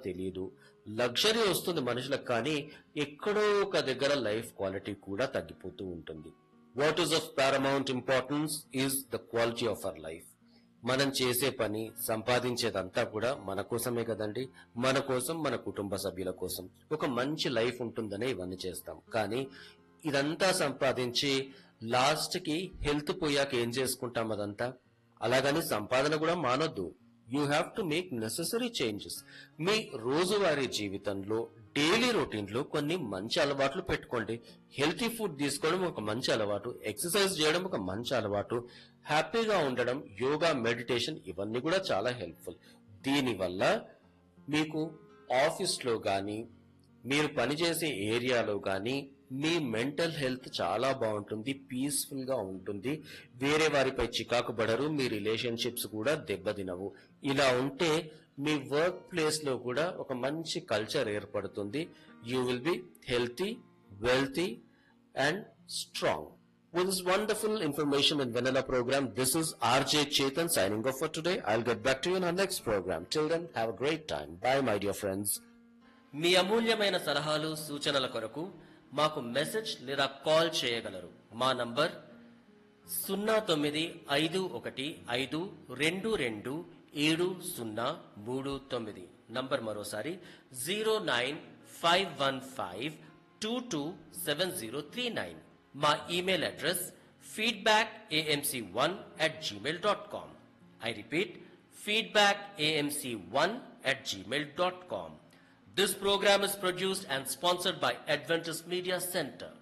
తెలియదు లగ్జరీ వస్తుంది మనుషులకు కానీ ఎక్కడో ఒక దగ్గర లైఫ్ క్వాలిటీ కూడా తగ్గిపోతూ ఉంటుంది what is of paramount importance is the quality of our life మనం చేసే పని సంపాదించేదంతా కూడా మన కోసమే కదండి మన కోసం మన కుటుంబ సభ్యుల కోసం ఒక మంచి లైఫ్ ఉంటుందనే ఇవన్నీ చేస్తాం కానీ ఇదంతా సంపాదించి లాస్ట్ కి హెల్త్ పోయాక ఏం చేసుకుంటాం అదంతా అలాగని సంపాదన కూడా మానొద్దు you have to make necessary changes మీ రోజువారీ జీవితంలో డైలీ రొటీన్ లో కొన్ని మంచి అలవాట్లు పెట్టుకోండి హెల్తీ ఫుడ్ తీసుకోవడం ఒక మంచి అలవాటు ఎక్సర్సైజ్ చేయడం ఒక మంచి అలవాటు హ్యాపీగా ఉండడం యోగా మెడిటేషన్ ఇవన్నీ కూడా చాలా హెల్ప్ఫుల్ దీనివల్ల మీకు ఆఫీస్ లో గాని మీరు పనిచేసే ఏరియాలో గాని మీ మెంటల్ హెల్త్ చాలా బాగుంటుంది పీస్ఫుల్ గా ఉంటుంది వేరే వారిపై చికాకు పడరు మీ రిలేషన్షిప్స్ కూడా దెబ్బతినవు ఇలా ఉంటే మీ వర్క్ ప్లేస్ లో కూడా ఒక మంచి కల్చర్ ఏర్పడుతుంది you will be healthy wealthy and strong With this wonderful information in Vanilla program, this is RJ Chetan signing off for today. I'll get back to you in our next program. Till then, have a great time. Bye, my dear friends. మీ అమూల్యమైన సలహాలు సూచనల కొరకు మాకు message లేదా call చేయగలరు మా number సున్నా తొమ్మిది ఐదు ఒకటి ఐదు రెండు రెండు ఏడు సున్నా మూడు తొమ్మిది నంబర్ మరోసారి zero nine five one five two two seven zero three nine మా email address feedback AMC one at Gmail dot com I repeat feedback AMC one at gmail.com. This program is produced and sponsored by Adventist Media Center.